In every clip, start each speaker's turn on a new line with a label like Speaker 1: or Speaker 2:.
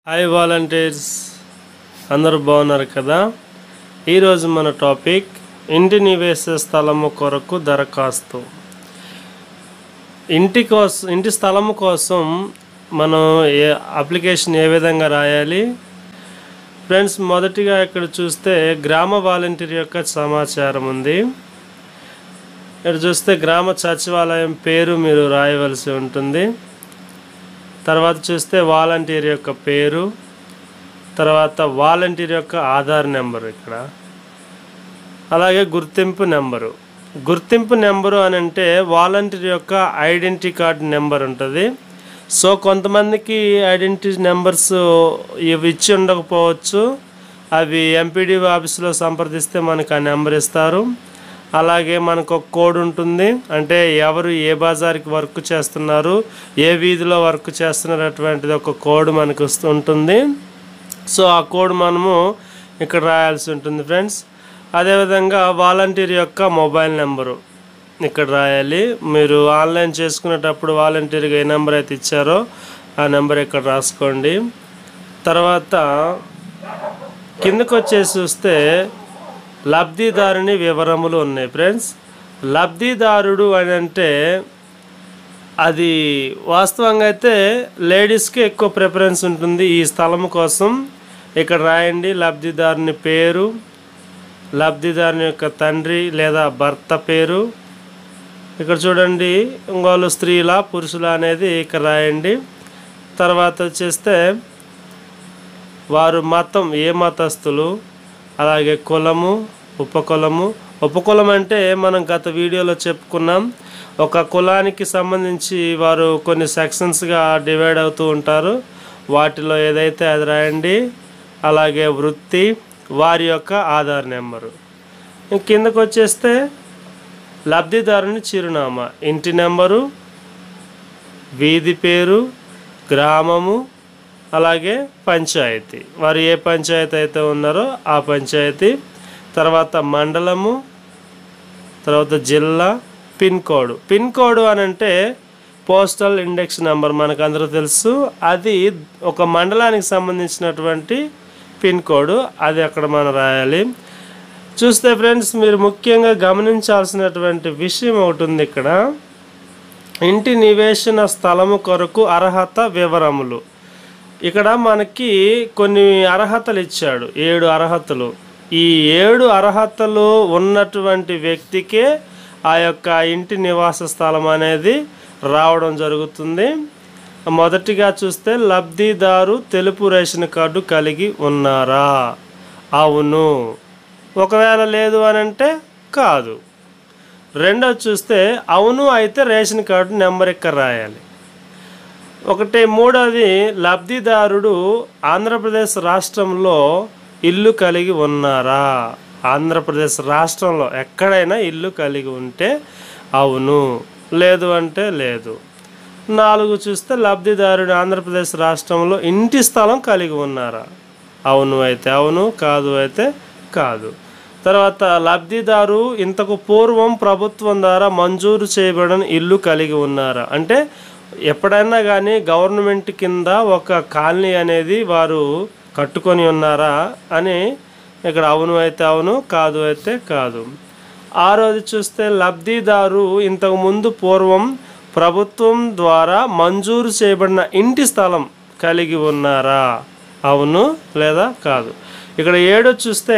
Speaker 1: Hi volunteers అందరూ బాగున్నారు కదా ఈరోజు మన టాపిక్ ఇంటి నివేశ స్థలము కొరకు దరఖాస్తు ఇంటి కోసం ఇంటి స్థలము కోసం మనం ఏ అప్లికేషన్ ఏ విధంగా రాయాలి ఫ్రెండ్స్ మొదటిగా ఇక్కడ చూస్తే గ్రామ వాలంటీర్ యొక్క సమాచారం ఉంది ఇక్కడ చూస్తే గ్రామ సచివాలయం పేరు మీరు రాయవలసి ఉంటుంది తర్వాత చూస్తే వాలంటీర్ యొక్క పేరు తర్వాత వాలంటీర్ యొక్క ఆధార్ నెంబరు ఇక్కడ అలాగే గుర్తింపు నెంబరు గుర్తింపు నెంబరు అని అంటే వాలంటీర్ యొక్క ఐడెంటిటీ కార్డ్ నెంబర్ ఉంటుంది సో కొంతమందికి ఐడెంటిటీ నెంబర్స్ ఇవి ఇచ్చి ఉండకపోవచ్చు అవి ఎంపీడీ ఆఫీస్లో సంప్రదిస్తే మనకు ఆ నెంబర్ ఇస్తారు అలాగే మనకు ఒక కోడ్ ఉంటుంది అంటే ఎవరు ఏ బజార్కి వర్క్ చేస్తున్నారు ఏ వీధిలో వర్క్ చేస్తున్నారు అటువంటిది ఒక కోడ్ మనకు వస్తూ ఉంటుంది సో ఆ కోడ్ మనము ఇక్కడ రాయాల్సి ఉంటుంది ఫ్రెండ్స్ అదేవిధంగా వాలంటీర్ యొక్క మొబైల్ నెంబరు ఇక్కడ రాయాలి మీరు ఆన్లైన్ చేసుకునేటప్పుడు వాలంటీర్గా ఏ నెంబర్ అయితే ఇచ్చారో ఆ నెంబర్ ఇక్కడ రాసుకోండి తర్వాత కిందకు వచ్చేసి చూస్తే లబ్ధిదారుని వివరములు ఉన్నాయి ఫ్రెండ్స్ లబ్ధిదారుడు అని అంటే అది వాస్తవంగా అయితే లేడీస్కి ఎక్కువ ప్రిఫరెన్స్ ఉంటుంది ఈ స్థలం కోసం ఇక్కడ రాయండి లబ్ధిదారుని పేరు లబ్ధిదారుని యొక్క తండ్రి లేదా భర్త పేరు ఇక్కడ చూడండి ఇంకోళ్ళు స్త్రీల పురుషుల అనేది ఇక్కడ రాయండి తర్వాత వచ్చేస్తే వారు మతం ఏ మతస్థులు అలాగే కులము ఉపకులము ఉపకులం అంటే మనం గత వీడియోలో చెప్పుకున్నాం ఒక కులానికి సంబంధించి వారు కొన్ని సెక్షన్స్గా డివైడ్ అవుతూ ఉంటారు వాటిలో ఏదైతే అది రాయండి అలాగే వృత్తి వారి యొక్క ఆధార్ నెంబరు కిందకు వచ్చేస్తే లబ్ధిదారుని చిరునామా ఇంటి నెంబరు వీధి పేరు గ్రామము అలాగే పంచాయతీ వారు ఏ పంచాయతీ అయితే ఉన్నారో ఆ పంచాయతీ తర్వాత మండలము తర్వాత జిల్లా పిన్ కోడ్ పిన్ కోడ్ అని అంటే పోస్టల్ ఇండెక్స్ నెంబర్ మనకు అందరూ తెలుసు అది ఒక మండలానికి సంబంధించినటువంటి పిన్ కోడ్ అది అక్కడ మనం రాయాలి చూస్తే ఫ్రెండ్స్ మీరు ముఖ్యంగా గమనించాల్సినటువంటి విషయం ఒకటి ఉంది ఇక్కడ ఇంటి నివేశన స్థలము కొరకు అర్హత వివరములు ఇక్కడ మనకి కొన్ని అర్హతలు ఇచ్చాడు ఏడు అర్హతలు ఈ ఏడు అర్హతలు ఉన్నటువంటి వ్యక్తికే ఆ యొక్క ఇంటి నివాస స్థలం అనేది రావడం జరుగుతుంది మొదటిగా చూస్తే లబ్ధిదారు తెలుపు రేషన్ కార్డు కలిగి ఉన్నారా అవును ఒకవేళ లేదు అని అంటే కాదు రెండోది చూస్తే అవును అయితే రేషన్ కార్డు నెంబర్ ఇక్కడ రాయాలి ఒకటి మూడోది లబ్ధిదారుడు ఆంధ్రప్రదేశ్ రాష్ట్రంలో ఇల్లు కలిగి ఉన్నారా ఆంధ్రప్రదేశ్ రాష్ట్రంలో ఎక్కడైనా ఇల్లు కలిగి ఉంటే అవును లేదు అంటే లేదు నాలుగు చూస్తే లబ్ధిదారుడు ఆంధ్రప్రదేశ్ రాష్ట్రంలో ఇంటి స్థలం కలిగి ఉన్నారా అవును అయితే అవును కాదు అయితే కాదు తర్వాత లబ్ధిదారు ఇంతకు పూర్వం ప్రభుత్వం ద్వారా మంజూరు చేయబడిన ఇల్లు కలిగి ఉన్నారా అంటే ఎప్పుడైనా కానీ గవర్నమెంట్ కింద ఒక కాలనీ అనేది వారు కట్టుకొని ఉన్నారా అని ఇక్కడ అవును అయితే అవును కాదు అయితే కాదు ఆరోది చూస్తే లబ్ధిదారు ఇంతకు ముందు పూర్వం ప్రభుత్వం ద్వారా మంజూరు చేయబడిన ఇంటి స్థలం కలిగి ఉన్నారా అవును లేదా కాదు ఇక్కడ ఏడో చూస్తే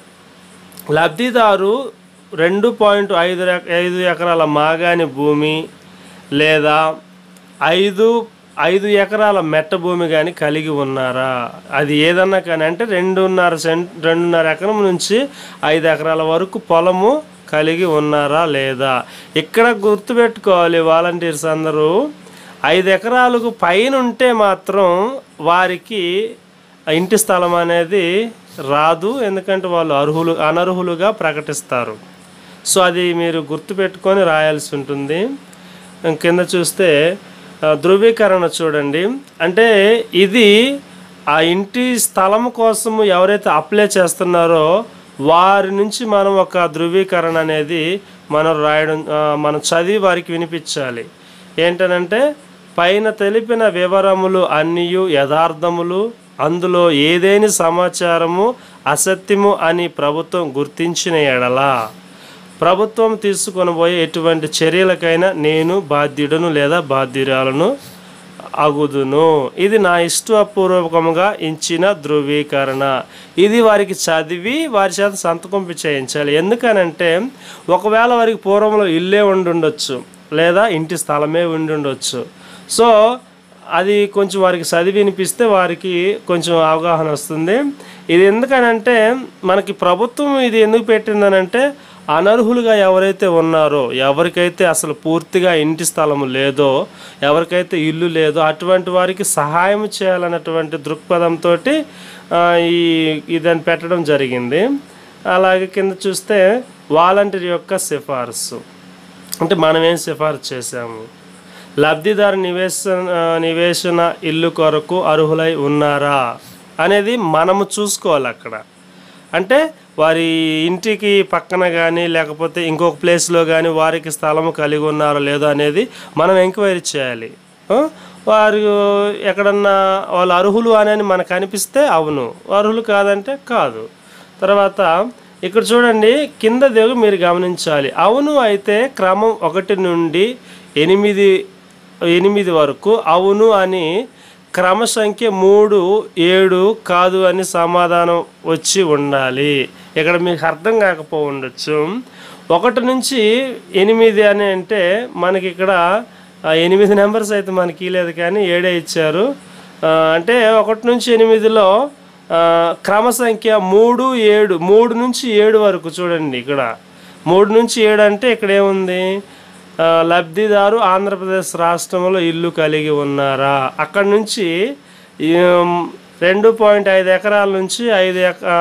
Speaker 1: లబ్ధిదారు రెండు పాయింట్ ఐదు ఎక- ఐదు ఎకరాల మాగాని భూమి లేదా ఐదు ఐదు ఎకరాల మెట్ట భూమి కానీ కలిగి ఉన్నారా అది ఏదన్నా కానీ అంటే రెండున్నర సెంట్ రెండున్నర ఎకరం నుంచి ఐదు ఎకరాల వరకు పొలము కలిగి ఉన్నారా లేదా ఇక్కడ గుర్తుపెట్టుకోవాలి వాలంటీర్స్ అందరూ ఐదు ఎకరాలకు పైన ఉంటే మాత్రం వారికి ఆ ఇంటి స్థలం అనేది రాదు ఎందుకంటే వాళ్ళు అర్హులు అనర్హులుగా ప్రకటిస్తారు సో అది మీరు గుర్తుపెట్టుకొని రాయాల్సి ఉంటుంది కింద చూస్తే ఆ, ధృవీకరణ చూడండి అంటే ఇది ఆ ఇంటి స్థలం కోసము ఎవరైతే అప్లై చేస్తున్నారో వారి నుంచి మనం ఒక ధృవీకరణ అనేది మనం రాయడం ఆ, మనం చదివి వారికి వినిపించాలి ఏంటనంటే పైన తెలిపిన వివరములు అన్నియు యథార్థములు అందులో ఏదేని సమాచారము అసత్యము అని ప్రభుత్వం గుర్తించిన ఎడలా ప్రభుత్వం తీసుకొనబోయే ఎటువంటి చర్యలకైనా నేను బాధ్యుడను లేదా బాధ్యురాలను అగుదును ఇది నా ఇష్టపూర్వకముగా ఇచ్చిన ధృవీకరణ ఇది వారికి చదివి వారి చేత సంతకం చేయించాలి ఎందుకనంటే ఒకవేళ వారికి పూర్వంలో ఇల్లే ఉండి ఉండొచ్చు లేదా ఇంటి స్థలమే ఉండి ఉండొచ్చు సో అది కొంచెం వారికి చదివి వినిపిస్తే వారికి కొంచెం అవగాహన వస్తుంది ఇది ఎందుకనంటే మనకి ప్రభుత్వం ఇది ఎందుకు పెట్టిందనంటే అనర్హులుగా ఎవరైతే ఉన్నారో ఎవరికైతే అసలు పూర్తిగా ఇంటి స్థలం లేదో ఎవరికైతే ఇల్లు లేదో అటువంటి వారికి సహాయం చేయాలన్నటువంటి దృక్పథంతో ఈ ఇదని పెట్టడం జరిగింది అలాగే కింద చూస్తే వాలంటీర్ యొక్క సిఫార్సు అంటే మనం ఏం సిఫార్సు చేశాము లబ్ధిదారు నివేశన నివేశన ఇల్లు కొరకు అర్హులై ఉన్నారా అనేది మనము చూసుకోవాలి అక్కడ అంటే వారి ఇంటికి పక్కన కానీ లేకపోతే ఇంకొక ప్లేస్లో కానీ వారికి స్థలము కలిగి ఉన్నారో లేదో అనేది మనం ఎంక్వైరీ చేయాలి ఆ? వారు ఎక్కడన్నా వాళ్ళు అర్హులు అని మనకు అనిపిస్తే అవును అర్హులు కాదంటే కాదు తర్వాత ఇక్కడ చూడండి కింద దేవు మీరు గమనించాలి అవును అయితే క్రమం ఒకటి నుండి ఎనిమిది ఎనిమిది వరకు అవును అని క్రమ సంఖ్య మూడు ఏడు కాదు అని సమాధానం వచ్చి ఉండాలి ఇక్కడ మీకు అర్థం కాకపో ఉండొచ్చు ఒకటి నుంచి ఎనిమిది అని అంటే మనకి ఇక్కడ ఆ, ఎనిమిది నెంబర్స్ అయితే మనకి లేదు కానీ ఏడే ఇచ్చారు ఆ, అంటే ఒకటి నుంచి ఎనిమిదిలో ఆ, క్రమ సంఖ్య మూడు ఏడు మూడు నుంచి ఏడు వరకు చూడండి ఇక్కడ మూడు నుంచి ఏడు అంటే ఇక్కడ ఏముంది ఆ, లబ్ధిదారు ఆంధ్రప్రదేశ్ రాష్ట్రంలో ఇల్లు కలిగి ఉన్నారా అక్కడ నుంచి ఈ, ఉమ్, రెండు పాయింట్ ఐదు ఎకరాల నుంచి ఐదు ఎక ఆ,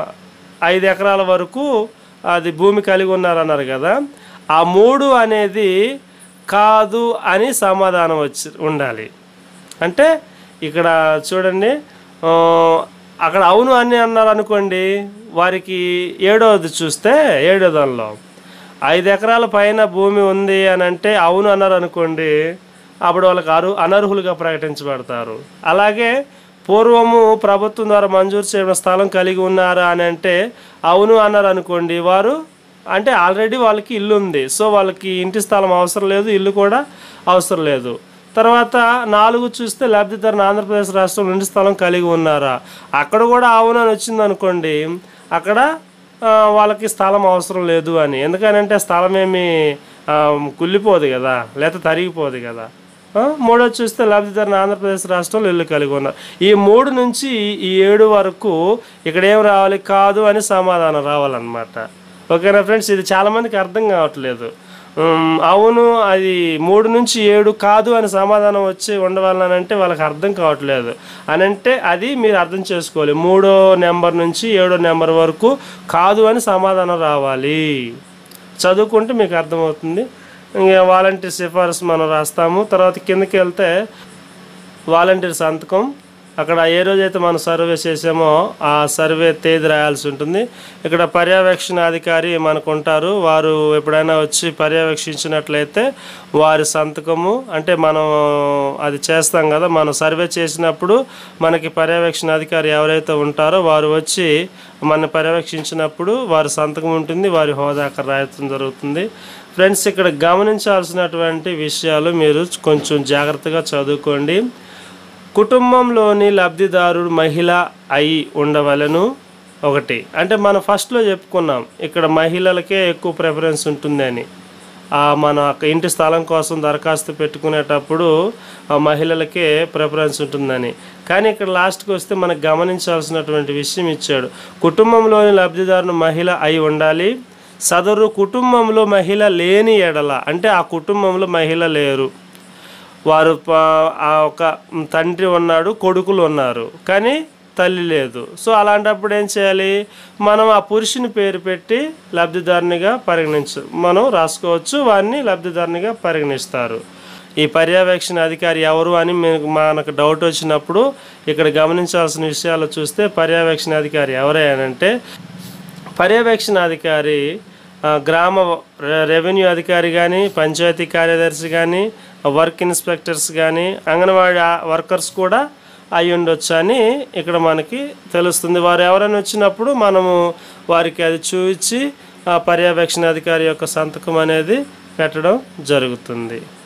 Speaker 1: ఐదు ఎకరాల వరకు అది భూమి కలిగి ఉన్నారన్నారు కదా ఆ మూడు అనేది కాదు అని సమాధానం వచ్చి ఉండాలి అంటే ఇక్కడ చూడండి ఆ, అక్కడ అవును అని అన్నారు అనుకోండి వారికి ఏడవది చూస్తే ఏడో దానిలో ఐదు ఎకరాల పైన భూమి ఉంది అని అంటే అవును అన్నారు అనుకోండి అప్పుడు వాళ్ళకి అరు అనర్హులుగా ప్రకటించబడతారు అలాగే పూర్వము ప్రభుత్వం ద్వారా మంజూరు చేయడం స్థలం కలిగి ఉన్నారా అని అంటే అవును అన్నారు అనుకోండి వారు అంటే ఆల్రెడీ వాళ్ళకి ఇల్లు ఉంది సో వాళ్ళకి ఇంటి స్థలం అవసరం లేదు ఇల్లు కూడా అవసరం లేదు తర్వాత నాలుగు చూస్తే లబ్ధిదారుని ఆంధ్రప్రదేశ్ రాష్ట్రంలో ఇంటి స్థలం కలిగి ఉన్నారా అక్కడ కూడా అవును అని వచ్చింది అనుకోండి అక్కడ ఆ, వాళ్ళకి స్థలం అవసరం లేదు అని ఎందుకనంటే స్థలం ఏమి ఆ, కుళ్ళిపోదు కదా లేకపోతే తరిగిపోదు కదా ఆ, మూడోది చూస్తే లబ్ధిదారుని ఆంధ్రప్రదేశ్ రాష్ట్రంలో ఇల్లు కలిగి ఉన్నారు ఈ మూడు నుంచి ఈ ఏడు వరకు ఇక్కడ ఏం రావాలి కాదు అని సమాధానం రావాలన్నమాట ఓకేనా ఫ్రెండ్స్ ఇది చాలామందికి అర్థం కావట్లేదు ఉమ్, అవును అది మూడు నుంచి ఏడు కాదు అని సమాధానం వచ్చి ఉండవాలని అంటే వాళ్ళకి అర్థం కావట్లేదు అని అంటే అది మీరు అర్థం చేసుకోవాలి మూడో నెంబర్ నుంచి ఏడో నెంబర్ వరకు కాదు అని సమాధానం రావాలి చదువుకుంటే మీకు అర్థమవుతుంది ఇంకా వాలంటీర్ సిఫారసు మనం రాస్తాము తర్వాత కిందకి వెళ్తే వాలంటీర్ సంతకం అక్కడ ఏ రోజైతే మనం సర్వే చేసామో ఆ సర్వే తేదీ రాయాల్సి ఉంటుంది ఇక్కడ పర్యవేక్షణ అధికారి మనకు ఉంటారు వారు ఎప్పుడైనా వచ్చి పర్యవేక్షించినట్లయితే వారి సంతకము అంటే మనం అది చేస్తాం కదా మనం సర్వే చేసినప్పుడు మనకి పర్యవేక్షణ అధికారి ఎవరైతే ఉంటారో వారు వచ్చి మన పర్యవేక్షించినప్పుడు వారి సంతకం ఉంటుంది వారి హోదా అక్కడ రాయటం జరుగుతుంది ఫ్రెండ్స్ ఇక్కడ గమనించాల్సినటువంటి విషయాలు మీరు కొంచెం జాగ్రత్తగా చదువుకోండి కుటుంబంలోని లబ్ధిదారుడు మహిళ అయి ఉండవలను ఒకటి అంటే మనం ఫస్ట్లో చెప్పుకున్నాం ఇక్కడ మహిళలకే ఎక్కువ ప్రిఫరెన్స్ ఉంటుందని ఆ మన ఇంటి స్థలం కోసం దరఖాస్తు పెట్టుకునేటప్పుడు ఆ మహిళలకే ప్రిఫరెన్స్ ఉంటుందని కానీ ఇక్కడ లాస్ట్కి వస్తే మనకు గమనించాల్సినటువంటి విషయం ఇచ్చాడు కుటుంబంలోని లబ్ధిదారుని మహిళ అయి ఉండాలి సదరు కుటుంబంలో మహిళ లేని ఎడల అంటే ఆ కుటుంబంలో మహిళ లేరు వారు ప- ఆ ఒక తండ్రి ఉన్నాడు కొడుకులు ఉన్నారు కానీ తల్లి లేదు సో అలాంటప్పుడు ఏం చేయాలి మనం ఆ పురుషుని పేరు పెట్టి లబ్ధిదారునిగా పరిగణించ మనం రాసుకోవచ్చు వారిని లబ్ధిదారునిగా పరిగణిస్తారు ఈ పర్యవేక్షణ అధికారి ఎవరు అని మీకు మనకు డౌట్ వచ్చినప్పుడు ఇక్కడ గమనించాల్సిన విషయాలు చూస్తే పర్యవేక్షణ అధికారి ఎవరైనంటే పర్యవేక్షణాధికారి ఆ, గ్రామ రె- రెవెన్యూ అధికారి కానీ పంచాయతీ కార్యదర్శి కానీ వర్క్ ఇన్స్పెక్టర్స్ కానీ అంగన్వాడీ ఆ- వర్కర్స్ కూడా అయి ఉండొచ్చు అని ఇక్కడ మనకి తెలుస్తుంది వారు ఎవరైనా వచ్చినప్పుడు మనము వారికి అది చూపించి ఆ పర్యవేక్షణ అధికారి యొక్క సంతకం అనేది పెట్టడం జరుగుతుంది